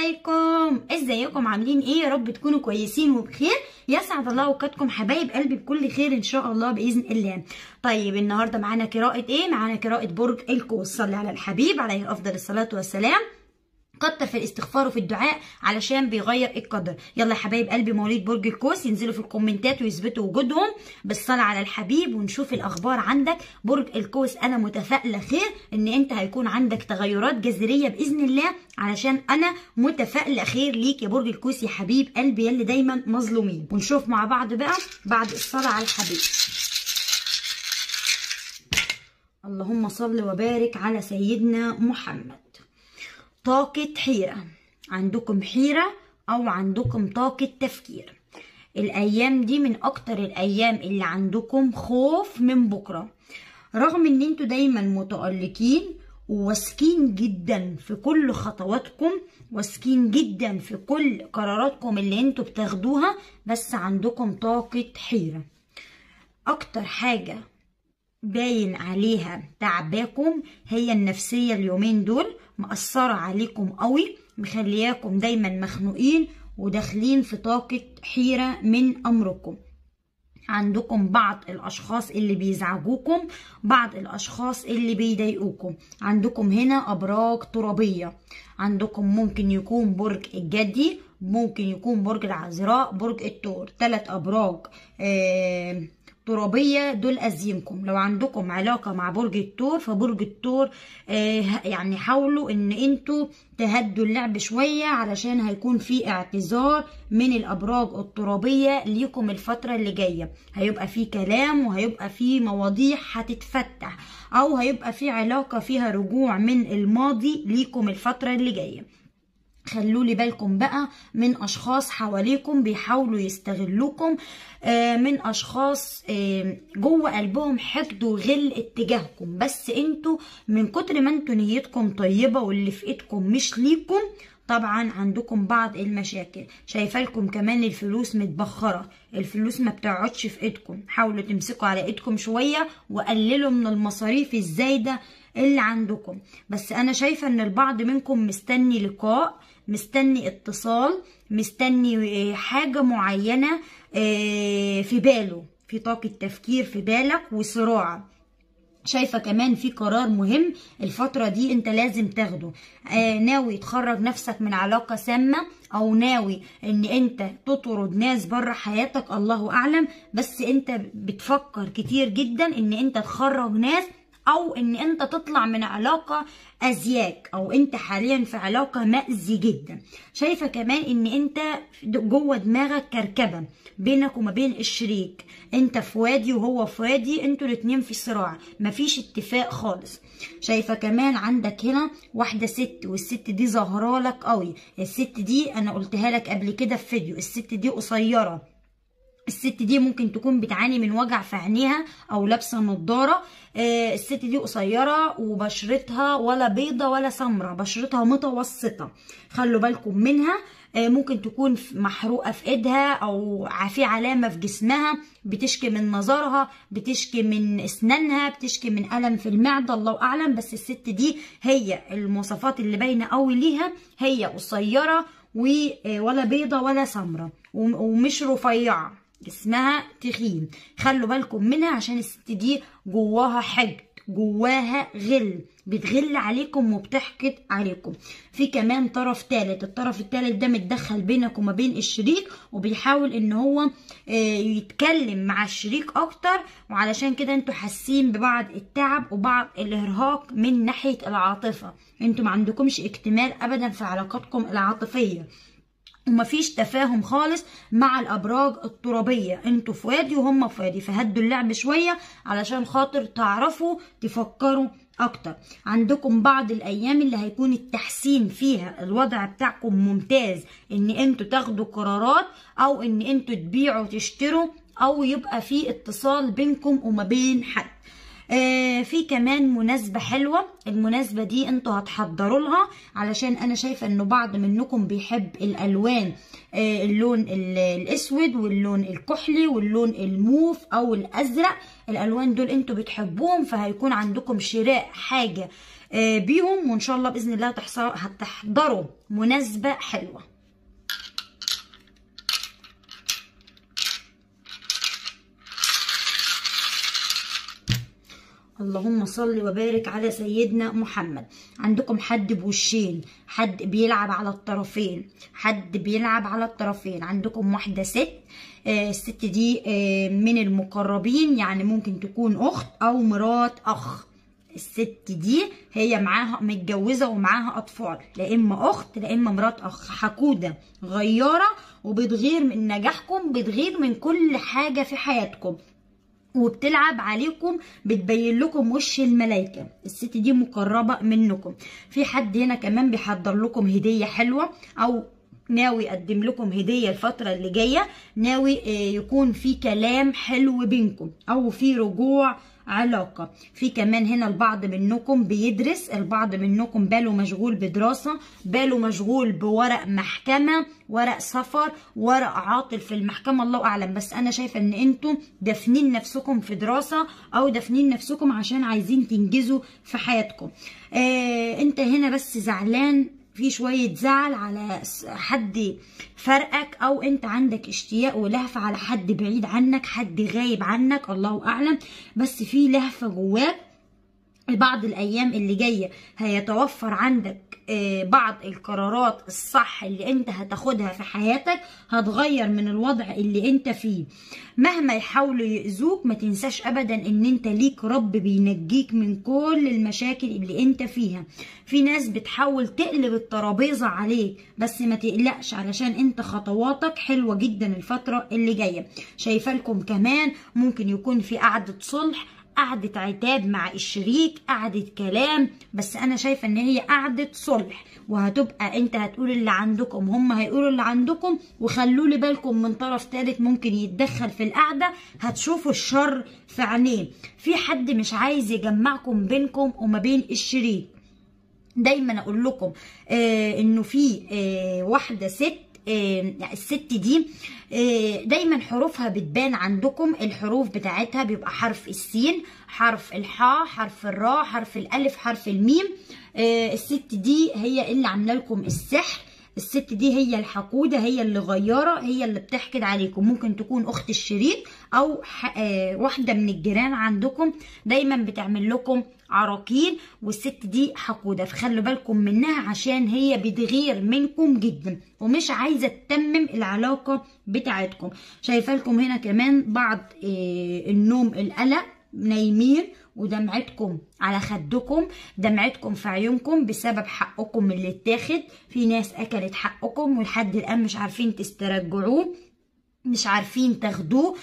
عليكم ازيكم عاملين ايه يا رب تكونوا كويسين وبخير يسعد الله اوقاتكم حبايب قلبي بكل خير ان شاء الله باذن الله طيب النهارده معانا قراءه ايه معانا قراءه برج القوس صلي على الحبيب عليه افضل الصلاه والسلام كتر في الاستغفار وفي الدعاء علشان بيغير القدر يلا يا حبايب قلبي مواليد برج القوس ينزلوا في الكومنتات ويثبتوا وجودهم بالصلاه على الحبيب ونشوف الاخبار عندك برج القوس انا متفائله خير ان انت هيكون عندك تغيرات جذريه باذن الله علشان انا متفائله خير ليك يا برج القوس يا حبيب قلبي يلي دايما مظلومين ونشوف مع بعض بقى بعد الصلاه على الحبيب اللهم صل وبارك على سيدنا محمد طاقة حيرة عندكم حيرة أو عندكم طاقة تفكير الأيام دي من أكتر الأيام اللي عندكم خوف من بكرة رغم إن انتوا دايما متألقين وواثقين جدا في كل خطواتكم واثقين جدا في كل قراراتكم اللي انتوا بتاخدوها بس عندكم طاقة حيرة أكتر حاجة باين عليها تعباكم هي النفسية اليومين دول مأثرة عليكم قوي مخلياكم دايما مخنوقين وداخلين في طاقة حيرة من أمركم عندكم بعض الأشخاص اللي بيزعجوكم بعض الأشخاص اللي بيضايقوكم عندكم هنا أبراج ترابية عندكم ممكن يكون برج الجدي ممكن يكون برج العذراء برج الثور ثلاث أبراج آه ترابيه دول ازينكم لو عندكم علاقه مع برج الثور فبرج الثور آه يعني حاولوا ان انتوا تهدوا اللعب شويه علشان هيكون في اعتذار من الابراج الترابيه ليكم الفتره اللي جايه هيبقى في كلام وهيبقى في مواضيع هتتفتح او هيبقى في علاقه فيها رجوع من الماضي ليكم الفتره اللي جايه خلوا لي بالكم بقى من اشخاص حواليكم بيحاولوا يستغلوكم من اشخاص جوه قلبهم حقد وغل اتجاهكم بس انتوا من كتر ما انتوا نيتكم طيبه واللي في ايدكم مش ليكم طبعا عندكم بعض المشاكل شايفه لكم كمان الفلوس متبخره الفلوس ما بتقعدش في ايدكم حاولوا تمسكوا على ايدكم شويه وقللوا من المصاريف الزايده اللي عندكم بس انا شايفه ان البعض منكم مستني لقاء مستني اتصال مستني حاجه معينه في باله في طاقه تفكير في بالك وصراع شايفه كمان في قرار مهم الفتره دي انت لازم تاخده آه ناوي تخرج نفسك من علاقه سامه او ناوي ان انت تطرد ناس بره حياتك الله اعلم بس انت بتفكر كتير جدا ان انت تخرج ناس او ان انت تطلع من علاقة ازياك او انت حاليا في علاقة مأذي جدا شايفة كمان ان انت جوه دماغك كركبة بينك وما بين الشريك انت في وادي وهو في وادي انتوا الاتنين في صراع مفيش اتفاق خالص شايفة كمان عندك هنا واحدة ست والست دي ظاهرة لك قوي الست دي انا قلتها لك قبل كده في فيديو الست دي قصيرة الست دي ممكن تكون بتعاني من وجع في عينيها او لابسه نضاره آه الست دي قصيره وبشرتها ولا بيضه ولا سمراء بشرتها متوسطه خلوا بالكم منها آه ممكن تكون محروقه في ايدها او في علامه في جسمها بتشكي من نظرها بتشكي من اسنانها بتشكي من الم في المعده الله اعلم بس الست دي هي المواصفات اللي باينه قوي ليها هي قصيره ولا بيضه ولا سمراء ومش رفيعه جسمها تخين خلوا بالكم منها عشان الست دي جواها حقد جواها غل بتغل عليكم وبتحقد عليكم في كمان طرف ثالث الطرف الثالث ده متدخل بينك وما بين الشريك وبيحاول ان هو يتكلم مع الشريك اكتر وعلشان كده انتوا حاسين ببعض التعب وبعض الارهاق من ناحيه العاطفه انتوا ما عندكمش اكتمال ابدا في علاقاتكم العاطفيه ومفيش تفاهم خالص مع الابراج الترابيه انتوا في وادي وهم في وادي فهدوا اللعب شويه علشان خاطر تعرفوا تفكروا اكتر عندكم بعض الايام اللي هيكون التحسين فيها الوضع بتاعكم ممتاز ان انتوا تاخدوا قرارات او ان انتوا تبيعوا وتشتروا او يبقى في اتصال بينكم وما بين حد آه في كمان مناسبة حلوة المناسبة دي انتوا هتحضروا لها علشان انا شايفة انه بعض منكم بيحب الالوان آه اللون الاسود واللون الكحلي واللون الموف او الازرق الالوان دول انتوا بتحبوهم فهيكون عندكم شراء حاجة آه، بيهم وان شاء الله باذن الله هتحصل- هتحضروا مناسبه حلوه اللهم صل وبارك على سيدنا محمد عندكم حد بوشين حد بيلعب على الطرفين حد بيلعب على الطرفين عندكم واحدة ست آه، الست دي آه، من المقربين يعني ممكن تكون أخت أو مرات أخ الست دي هي معاها متجوزة ومعاها أطفال لا إما أخت لا إما مرات أخ حقودة غيارة وبتغير من نجاحكم بتغير من كل حاجة في حياتكم وبتلعب عليكم بتبين لكم وش الملايكه الست دي مقربه منكم في حد هنا كمان بيحضر لكم هديه حلوه او ناوي يقدم لكم هديه الفتره اللي جايه ناوي آه، يكون في كلام حلو بينكم او في رجوع علاقة في كمان هنا البعض منكم بيدرس البعض منكم باله مشغول بدراسة باله مشغول بورق محكمة ورق سفر ورق عاطل في المحكمة الله أعلم بس أنا شايفة إن أنتم دافنين نفسكم في دراسة أو دافنين نفسكم عشان عايزين تنجزوا في حياتكم آه أنت هنا بس زعلان في شوية زعل على س- حد فرقك أو أنت عندك اشتياق ولهفة على حد بعيد عنك حد غايب عنك الله أعلم بس في لهفة جواك بعض الايام اللي جايه هيتوفر عندك آه، بعض القرارات الصح اللي انت هتاخدها في حياتك هتغير من الوضع اللي انت فيه مهما يحاولوا يأذوك ما تنساش ابدا ان انت ليك رب بينجيك من كل المشاكل اللي انت فيها في ناس بتحاول تقلب الترابيزه عليك بس ما تقلقش علشان انت خطواتك حلوه جدا الفتره اللي جايه شايفه لكم كمان ممكن يكون في قعده صلح قعدة عتاب مع الشريك قعدة كلام بس انا شايفة ان هي قعدة صلح وهتبقى انت هتقول اللي عندكم هم هيقولوا اللي عندكم وخلوا لي بالكم من طرف تالت ممكن يتدخل في القعدة هتشوفوا الشر في عينيه في حد مش عايز يجمعكم بينكم وما بين الشريك دايما اقول لكم آه انه في آه واحده ست آه الست دي آه دايما حروفها بتبان عندكم الحروف بتاعتها بيبقى حرف السين حرف الحاء حرف الراء حرف الالف حرف الميم آه الست دي هي اللي عامله لكم السحر الست دي هي الحقودة هي اللي غيارة هي اللي بتحقد عليكم ممكن تكون أخت الشريك أو ح- آه، واحدة من الجيران عندكم دايما بتعمل لكم عراقيل والست دي حقودة فخلوا بالكم منها عشان هي بتغير منكم جدا ومش عايزة تتمم العلاقة بتاعتكم شايفة لكم هنا كمان بعض آه، النوم القلق نايمين ودمعتكم على خدكم دمعتكم في عيونكم بسبب حقكم اللي اتاخد في ناس اكلت حقكم ولحد الان مش عارفين تسترجعوه مش عارفين تاخدوه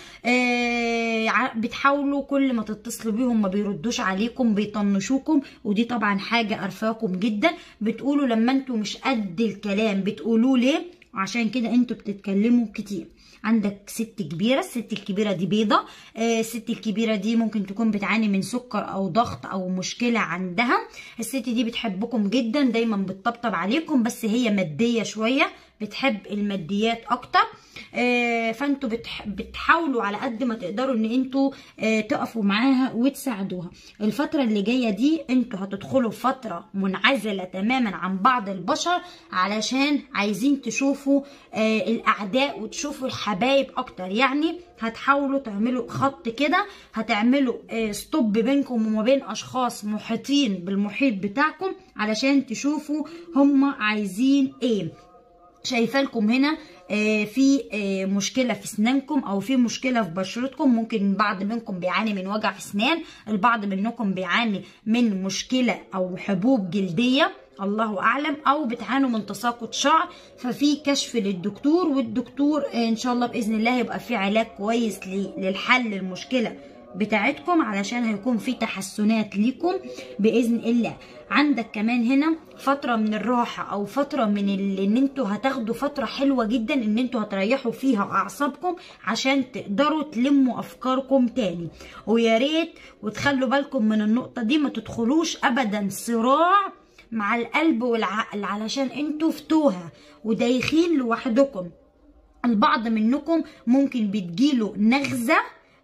آه ع- بتحاولوا كل ما تتصلوا بيهم ما بيردوش عليكم بيطنشوكم ودي طبعا حاجة قرفاكم جدا بتقولوا لما انتوا مش قد الكلام بتقولوا ليه عشان كده انتوا بتتكلموا كتير عندك ست كبيرة الست الكبيرة دي بيضة آه، الست الكبيرة دي ممكن تكون بتعاني من سكر أو ضغط أو مشكلة عندها الست دي بتحبكم جدا دايما بتطبطب عليكم بس هي مادية شوية بتحب الماديات أكتر آه، فانتوا بتح... بتحاولوا على قد ما تقدروا ان انتوا آه، تقفوا معاها وتساعدوها الفترة اللي جاية دي انتوا هتدخلوا في فترة منعزلة تماما عن بعض البشر علشان عايزين تشوفوا آه، الاعداء وتشوفوا الحبايب اكتر يعني هتحاولوا تعملوا خط كده هتعملوا آه، ستوب بينكم وما بين اشخاص محيطين بالمحيط بتاعكم علشان تشوفوا هم عايزين ايه شايفه لكم هنا آه، في آه، مشكله في اسنانكم او في مشكله في بشرتكم ممكن البعض منكم بيعاني من وجع في اسنان البعض منكم بيعاني من مشكله او حبوب جلديه الله اعلم او بتعانوا من تساقط شعر ففي كشف للدكتور والدكتور آه، ان شاء الله باذن الله يبقى في علاج كويس ل- للحل المشكله بتاعتكم علشان هيكون في تحسنات ليكم باذن الله عندك كمان هنا فتره من الراحه او فتره من ال- ان انتوا هتاخدوا فتره حلوه جدا ان انتوا هتريحوا فيها اعصابكم عشان تقدروا تلموا افكاركم تاني ويا ريت وتخلوا بالكم من النقطه دي ما تدخلوش ابدا صراع مع القلب والعقل علشان انتوا في توهه ودايخين لوحدكم البعض منكم ممكن بتجيله نغزة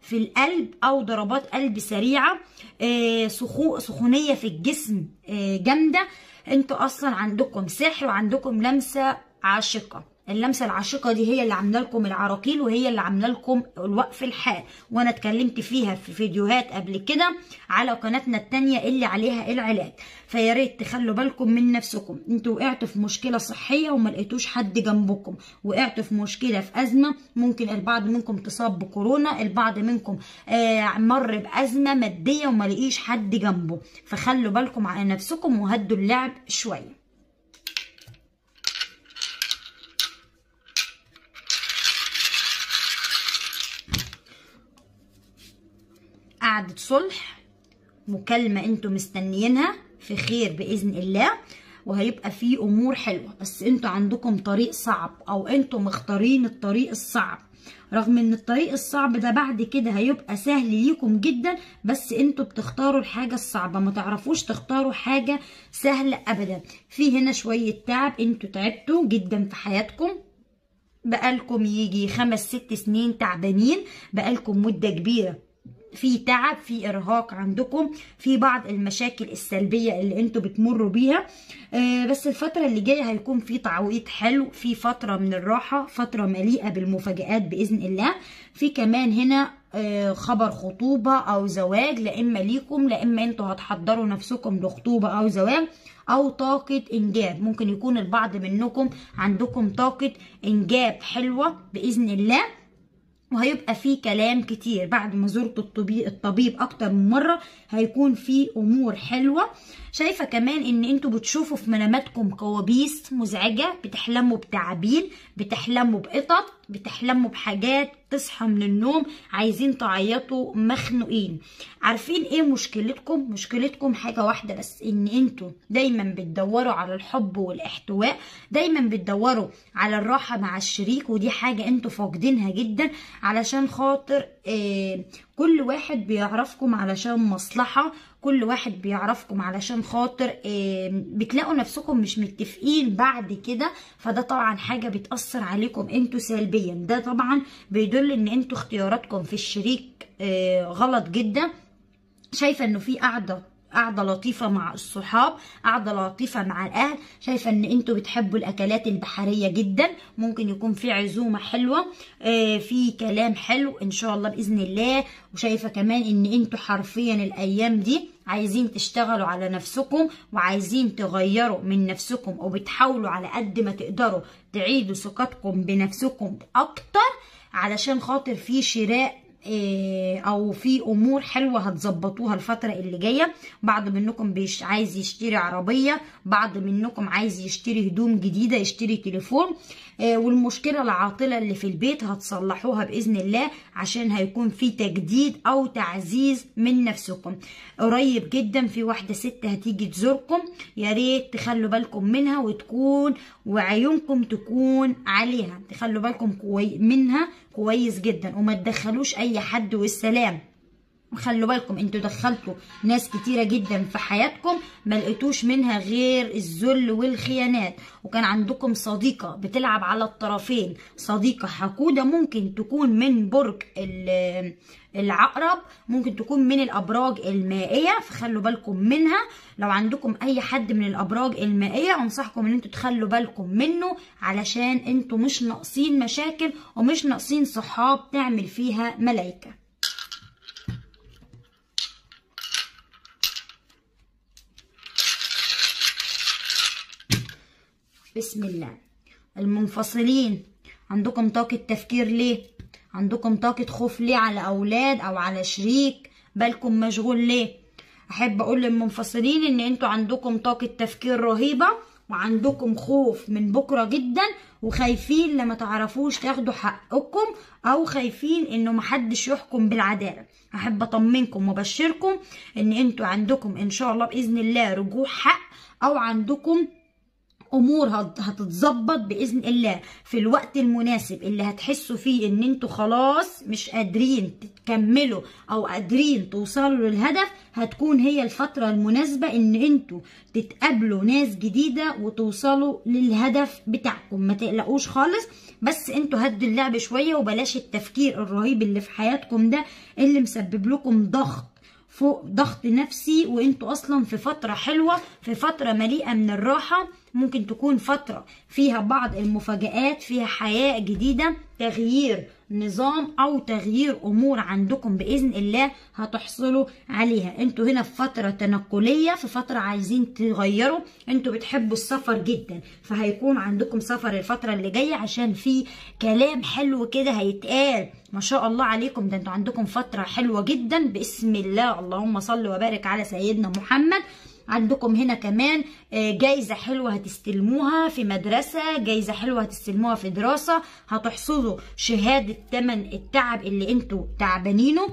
في القلب او ضربات قلب سريعه آه، سخو سخونيه في الجسم آه، جامده انتوا اصلا عندكم سحر وعندكم لمسه عاشقه اللمسه العاشقه دي هي اللي عامله لكم العراقيل وهي اللي عامله لكم الوقف الحاد وانا اتكلمت فيها في فيديوهات قبل كده على قناتنا التانية اللي عليها العلاج فيا ريت تخلوا بالكم من نفسكم انتوا وقعتوا في مشكله صحيه وما لقيتوش حد جنبكم وقعتوا في مشكله في ازمه ممكن البعض منكم تصاب بكورونا البعض منكم آه مر بازمه ماديه وما لقيش حد جنبه فخلوا بالكم على نفسكم وهدوا اللعب شويه قعدة صلح مكالمة انتوا مستنيينها في خير بإذن الله وهيبقى فيه أمور حلوة بس انتوا عندكم طريق صعب أو انتوا مختارين الطريق الصعب رغم ان الطريق الصعب ده بعد كده هيبقى سهل ليكم جدا بس انتوا بتختاروا الحاجة الصعبة ما تعرفوش تختاروا حاجة سهلة ابدا في هنا شوية تعب انتوا تعبتوا جدا في حياتكم بقالكم يجي خمس ست سنين تعبانين بقالكم مدة كبيرة في تعب في ارهاق عندكم في بعض المشاكل السلبيه اللي انتوا بتمروا بيها آه بس الفتره اللي جايه هيكون في تعويض حلو في فتره من الراحه فتره مليئه بالمفاجآت باذن الله في كمان هنا آه خبر خطوبه او زواج لا اما ليكم لا اما انتوا هتحضروا نفسكم لخطوبه او زواج او طاقة انجاب ممكن يكون البعض منكم عندكم طاقة انجاب حلوة باذن الله وهيبقى في كلام كتير بعد ما زرت الطبيب, الطبيب اكتر من مره هيكون في امور حلوه شايفه كمان ان انتوا بتشوفوا في مناماتكم كوابيس مزعجه بتحلموا بتعابين بتحلموا بقطط بتحلموا بحاجات تصحى من النوم عايزين تعيطوا مخنوقين عارفين ايه مشكلتكم مشكلتكم حاجه واحده بس ان انتوا دايما بتدوروا على الحب والاحتواء دايما بتدوروا على الراحه مع الشريك ودي حاجه انتوا فاقدينها جدا علشان خاطر آه كل واحد بيعرفكم علشان مصلحه كل واحد بيعرفكم علشان خاطر آه بتلاقوا نفسكم مش متفقين بعد كده فده طبعا حاجه بتاثر عليكم انتوا سلبيا ده طبعا بيدل ان انتوا اختياراتكم في الشريك آه غلط جدا شايفه انه في قعده قعده لطيفه مع الصحاب قعده لطيفه مع الاهل شايفه ان انتوا بتحبوا الاكلات البحريه جدا ممكن يكون في عزومه حلوه آه في كلام حلو ان شاء الله باذن الله وشايفه كمان ان انتوا حرفيا الايام دي عايزين تشتغلوا على نفسكم وعايزين تغيروا من نفسكم وبتحاولوا على قد ما تقدروا تعيدوا ثقتكم بنفسكم اكتر علشان خاطر في شراء او في امور حلوه هتظبطوها الفتره اللي جايه بعض منكم بيش عايز يشتري عربيه بعض منكم عايز يشتري هدوم جديده يشتري تليفون والمشكله العاطله اللي في البيت هتصلحوها باذن الله عشان هيكون في تجديد او تعزيز من نفسكم قريب جدا في واحده ست هتيجي تزوركم يا ريت تخلوا بالكم منها وتكون وعيونكم تكون عليها تخلوا بالكم كوي منها كويس جدا وما تدخلوش اي حد والسلام خلوا بالكم انتوا دخلتوا ناس كتيره جدا في حياتكم ما لقيتوش منها غير الذل والخيانات وكان عندكم صديقه بتلعب على الطرفين صديقه حقوده ممكن تكون من برج العقرب ممكن تكون من الابراج المائيه فخلوا بالكم منها لو عندكم اي حد من الابراج المائيه انصحكم ان انتوا تخلوا بالكم منه علشان انتوا مش ناقصين مشاكل ومش ناقصين صحاب تعمل فيها ملايكه بسم الله المنفصلين عندكم طاقة تفكير ليه عندكم طاقة خوف ليه على أولاد أو على شريك بالكم مشغول ليه أحب أقول للمنفصلين إن أنتوا عندكم طاقة تفكير رهيبة وعندكم خوف من بكرة جدا وخايفين لما تعرفوش تاخدوا حقكم أو خايفين إنه محدش يحكم بالعدالة أحب أطمنكم وأبشركم إن أنتوا عندكم إن شاء الله بإذن الله رجوع حق أو عندكم امور هت- هتتظبط باذن الله في الوقت المناسب اللي هتحسوا فيه ان انتوا خلاص مش قادرين تكملوا او قادرين توصلوا للهدف هتكون هي الفترة المناسبة ان انتوا تتقابلوا ناس جديدة وتوصلوا للهدف بتاعكم ما تقلقوش خالص بس انتوا هدوا اللعب شوية وبلاش التفكير الرهيب اللي في حياتكم ده اللي مسبب لكم ضغط فوق ضغط نفسي وانتوا اصلا في فترة حلوة في فترة مليئة من الراحة ممكن تكون فترة فيها بعض المفاجآت فيها حياة جديدة تغيير نظام او تغيير امور عندكم باذن الله هتحصلوا عليها انتوا هنا في فترة تنقلية في فترة عايزين تغيروا انتوا بتحبوا السفر جدا فهيكون عندكم سفر الفترة اللي جاية عشان في كلام حلو كده هيتقال ما شاء الله عليكم ده انتوا عندكم فترة حلوة جدا باسم الله اللهم صل وبارك على سيدنا محمد عندكم هنا كمان آه، جايزة حلوة هتستلموها في مدرسة جايزة حلوة هتستلموها في دراسة هتحصدوا شهادة تمن التعب اللي انتوا تعبانينه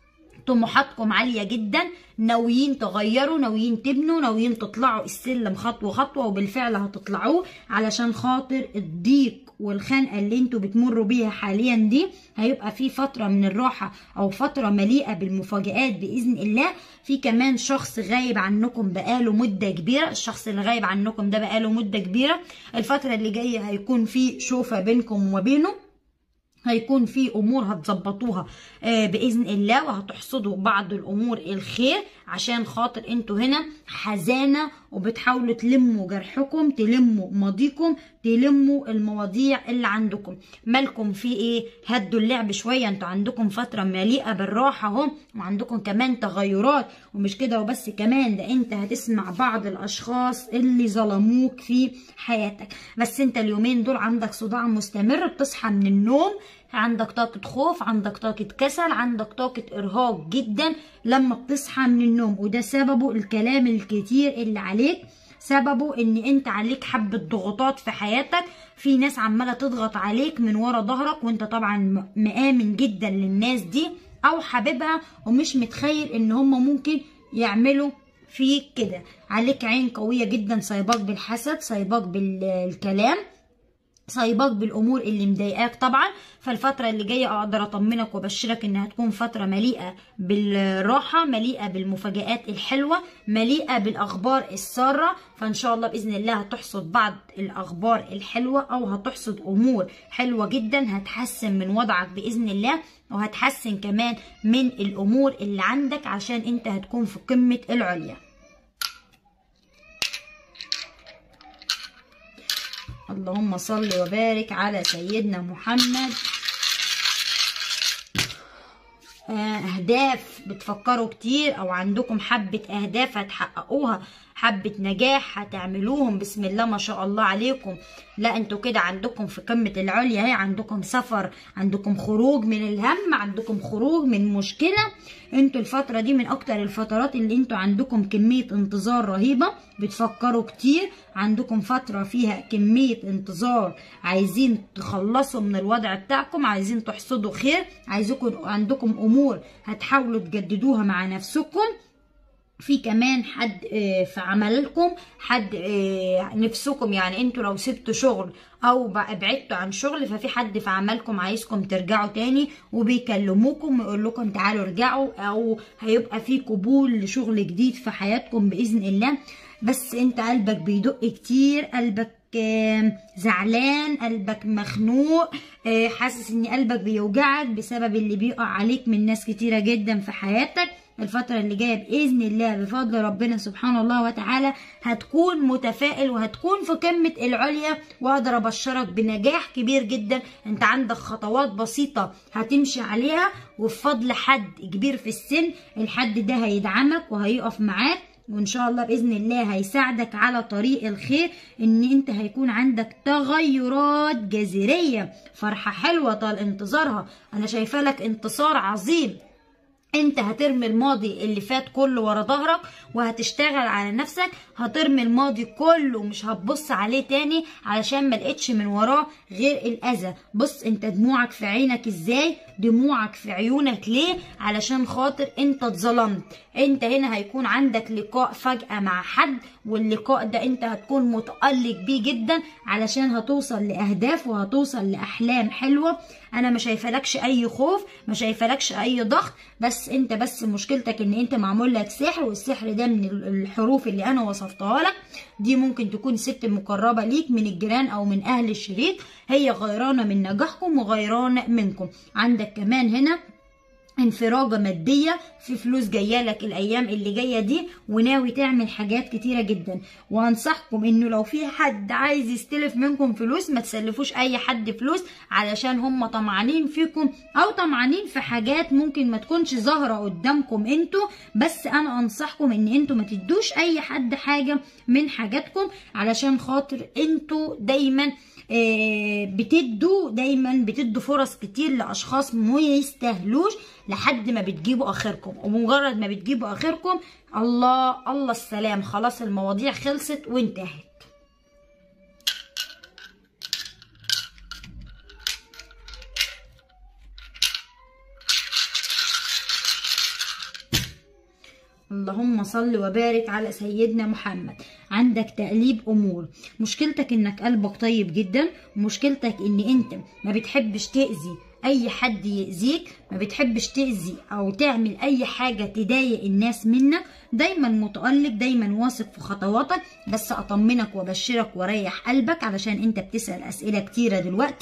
طموحاتكم عالية جدا ناويين تغيروا ناويين تبنوا ناويين تطلعوا السلم خطوة خطوة وبالفعل هتطلعوه علشان خاطر الضيق والخنقة اللي انتوا بتمروا بيها حاليا دي هيبقى في فترة من الراحة او فترة مليئة بالمفاجآت بإذن الله في كمان شخص غايب عنكم بقاله مدة كبيرة الشخص اللي غايب عنكم ده بقاله مدة كبيرة الفترة اللي جاية هيكون في شوفة بينكم وبينه هيكون في امور هتظبطوها آه باذن الله وهتحصدوا بعض الامور الخير عشان خاطر انتوا هنا حزانه وبتحاولوا تلموا جرحكم تلموا ماضيكم تلموا المواضيع اللي عندكم مالكم في ايه هدوا اللعب شويه انتوا عندكم فتره مليئه بالراحه اهو وعندكم كمان تغيرات ومش كده وبس كمان ده انت هتسمع بعض الاشخاص اللي ظلموك في حياتك بس انت اليومين دول عندك صداع مستمر بتصحى من النوم عندك طاقة خوف عندك طاقة كسل عندك طاقة إرهاق جدا لما بتصحى من النوم وده سببه الكلام الكتير اللي عليك سببه ان انت عليك حبة ضغوطات في حياتك في ناس عمالة تضغط عليك من ورا ظهرك وانت طبعا م- مآمن جدا للناس دي او حاببها ومش متخيل ان هم ممكن يعملوا فيك كده عليك عين قوية جدا صايباك بالحسد صايباك بالكلام صايباك بالامور اللي مضايقاك طبعا فالفتره اللي جايه اقدر اطمنك وابشرك انها هتكون فتره مليئه بالراحه مليئه بالمفاجات الحلوه مليئه بالاخبار الساره فان شاء الله باذن الله هتحصد بعض الاخبار الحلوه او هتحصد امور حلوه جدا هتحسن من وضعك باذن الله وهتحسن كمان من الامور اللي عندك عشان انت هتكون في قمه العليا اللهم صل وبارك على سيدنا محمد آه، اهداف بتفكروا كتير او عندكم حبة اهداف هتحققوها حبة نجاح هتعملوهم بسم الله ما شاء الله عليكم لا انتوا كده عندكم في قمة العليا هي عندكم سفر عندكم خروج من الهم عندكم خروج من مشكلة انتوا الفترة دي من اكتر الفترات اللي انتوا عندكم كمية انتظار رهيبة بتفكروا كتير عندكم فترة فيها كمية انتظار عايزين تخلصوا من الوضع بتاعكم عايزين تحصدوا خير عايزكم عندكم امور هتحاولوا تجددوها مع نفسكم في كمان حد آه، في عملكم حد آه، نفسكم يعني انتوا لو سبتوا شغل او بقى بعدتوا عن شغل ففي حد في عملكم عايزكم ترجعوا تاني وبيكلموكم ويقول لكم تعالوا ارجعوا او هيبقى في قبول لشغل جديد في حياتكم باذن الله بس انت قلبك بيدق كتير قلبك آه، زعلان قلبك مخنوق آه، حاسس ان قلبك بيوجعك بسبب اللي بيقع عليك من ناس كتيرة جدا في حياتك الفترة اللي جاية بإذن الله بفضل ربنا سبحانه الله وتعالى هتكون متفائل وهتكون في قمة العليا وأقدر أبشرك بنجاح كبير جدا أنت عندك خطوات بسيطة هتمشي عليها وبفضل حد كبير في السن الحد ده هيدعمك وهيقف معاك وان شاء الله باذن الله هيساعدك على طريق الخير ان انت هيكون عندك تغيرات جذريه فرحه حلوه طال انتظارها انا شايفه لك انتصار عظيم انت هترمي الماضي اللي فات كله ورا ظهرك وهتشتغل على نفسك هترمي الماضي كله مش هتبص عليه تاني علشان ما لقيتش من وراه غير الاذى بص انت دموعك في عينك ازاي دموعك في عيونك ليه علشان خاطر انت اتظلمت انت هنا هيكون عندك لقاء فجأة مع حد واللقاء ده انت هتكون متألق بيه جدا علشان هتوصل لأهداف وهتوصل لأحلام حلوة انا ما شايفالكش اي خوف ما شايفالكش اي ضغط بس انت بس مشكلتك ان انت معمول لك سحر والسحر ده من الحروف اللي انا وصفتها لك دي ممكن تكون ست مقربة ليك من الجيران او من اهل الشريك هي غيرانة من نجاحكم وغيرانة منكم عندك كمان هنا انفراجه ماديه في فلوس جايه لك الايام اللي جايه دي وناوي تعمل حاجات كتيره جدا وانصحكم انه لو في حد عايز يستلف منكم فلوس ما تسلفوش اي حد فلوس علشان هم طمعانين فيكم او طمعانين في حاجات ممكن ما تكونش ظاهره قدامكم انتوا بس انا انصحكم ان انتوا ما تدوش اي حد حاجه من حاجاتكم علشان خاطر انتوا دايما بتدوا دايما بتدوا فرص كتير لاشخاص ما يستاهلوش لحد ما بتجيبوا اخركم ومجرد ما بتجيبوا اخركم الله الله السلام خلاص المواضيع خلصت وانتهت اللهم صل وبارك على سيدنا محمد عندك تقليب امور مشكلتك انك قلبك طيب جدا مشكلتك ان انت ما بتحبش تاذي اي حد يأذيك ما بتحبش تأذي او تعمل اي حاجة تضايق الناس منك دايما متألق دايما واثق في خطواتك بس اطمنك وابشرك واريح قلبك علشان انت بتسأل اسئلة كتيرة دلوقتي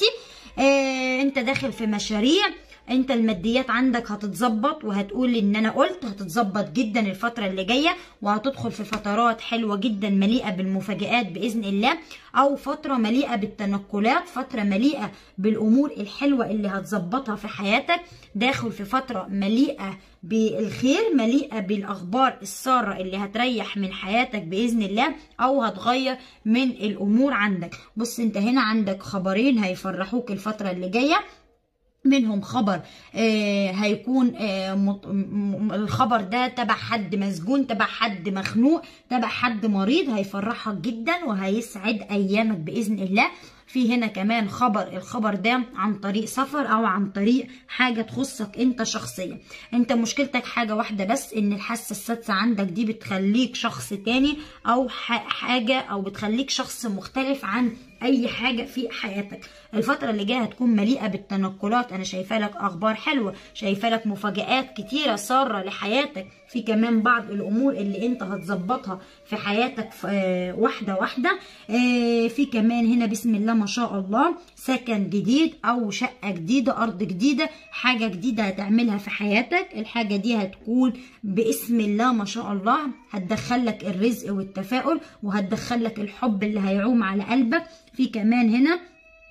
آه انت داخل في مشاريع انت الماديات عندك هتتظبط وهتقول ان انا قلت هتتظبط جدا الفترة اللي جاية وهتدخل في فترات حلوة جدا مليئة بالمفاجآت بإذن الله او فترة مليئة بالتنقلات فترة مليئة بالامور الحلوة اللي هتظبطها في حياتك داخل في فترة مليئة بالخير مليئة بالاخبار السارة اللي هتريح من حياتك بإذن الله او هتغير من الامور عندك بص انت هنا عندك خبرين هيفرحوك الفترة اللي جاية منهم خبر آه هيكون آه مط... الخبر ده تبع حد مسجون تبع حد مخنوق تبع حد مريض هيفرحك جدا وهيسعد ايامك باذن الله في هنا كمان خبر الخبر ده عن طريق سفر او عن طريق حاجه تخصك انت شخصيا انت مشكلتك حاجه واحده بس ان الحاسه السادسه عندك دي بتخليك شخص تاني او حاجه او بتخليك شخص مختلف عن اي حاجه في حياتك الفتره اللي جايه هتكون مليئه بالتنقلات انا شايفه لك اخبار حلوه شايفه لك مفاجات كتيره ساره لحياتك في كمان بعض الامور اللي انت هتظبطها في حياتك في آه واحده واحده آه في كمان هنا بسم الله ما شاء الله سكن جديد او شقه جديده ارض جديده حاجه جديده هتعملها في حياتك الحاجه دي هتكون باسم الله ما شاء الله هتدخلك الرزق والتفاؤل وهتدخلك الحب اللي هيعوم على قلبك في كمان هنا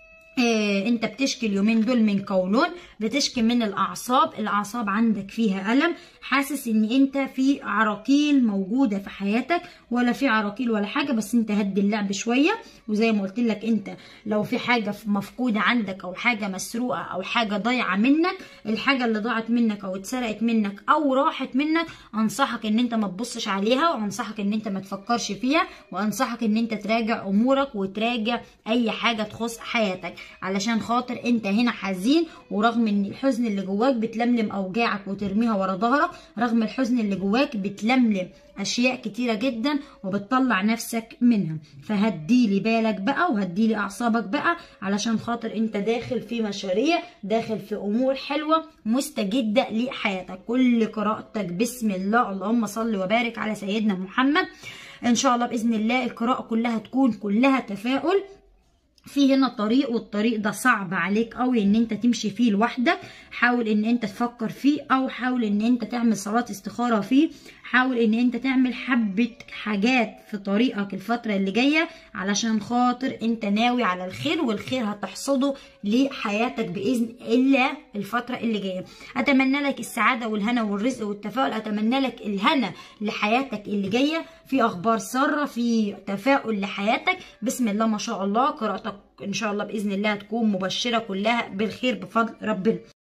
إيه انت بتشكي اليومين دول من قولون بتشكي من الاعصاب الاعصاب عندك فيها الم حاسس ان انت في عراقيل موجوده في حياتك ولا في عراقيل ولا حاجه بس انت هدي اللعب شويه وزي ما قلت لك انت لو في حاجه مفقوده عندك او حاجه مسروقه او حاجه ضايعه منك الحاجه اللي ضاعت منك او اتسرقت منك او راحت منك انصحك ان انت ما تبصش عليها وانصحك ان انت ما تفكرش فيها وانصحك ان انت تراجع امورك وتراجع اي حاجه تخص حياتك علشان خاطر انت هنا حزين ورغم ان الحزن اللي جواك بتلملم اوجاعك وترميها ورا ظهرك رغم الحزن اللي جواك بتلملم اشياء كتيره جدا وبتطلع نفسك منها فهديلي بالك بقى وهديلي اعصابك بقى علشان خاطر انت داخل في مشاريع داخل في امور حلوه مستجده لحياتك كل قراءتك بسم الله اللهم صل وبارك على سيدنا محمد ان شاء الله باذن الله القراءه كلها تكون كلها تفاؤل في هنا طريق والطريق ده صعب عليك قوي ان انت تمشي فيه لوحدك حاول ان انت تفكر فيه او حاول ان انت تعمل صلاة استخارة فيه حاول ان انت تعمل حبة حاجات في طريقك الفترة اللي جاية علشان خاطر انت ناوي على الخير والخير هتحصده لحياتك بإذن الله الفترة اللي جاية اتمنى لك السعادة والهنا والرزق والتفاؤل اتمنى لك الهنا لحياتك اللي جاية في اخبار سارة في تفاؤل لحياتك بسم الله ما شاء الله قراءتك ان شاء الله باذن الله تكون مبشره كلها بالخير بفضل ربنا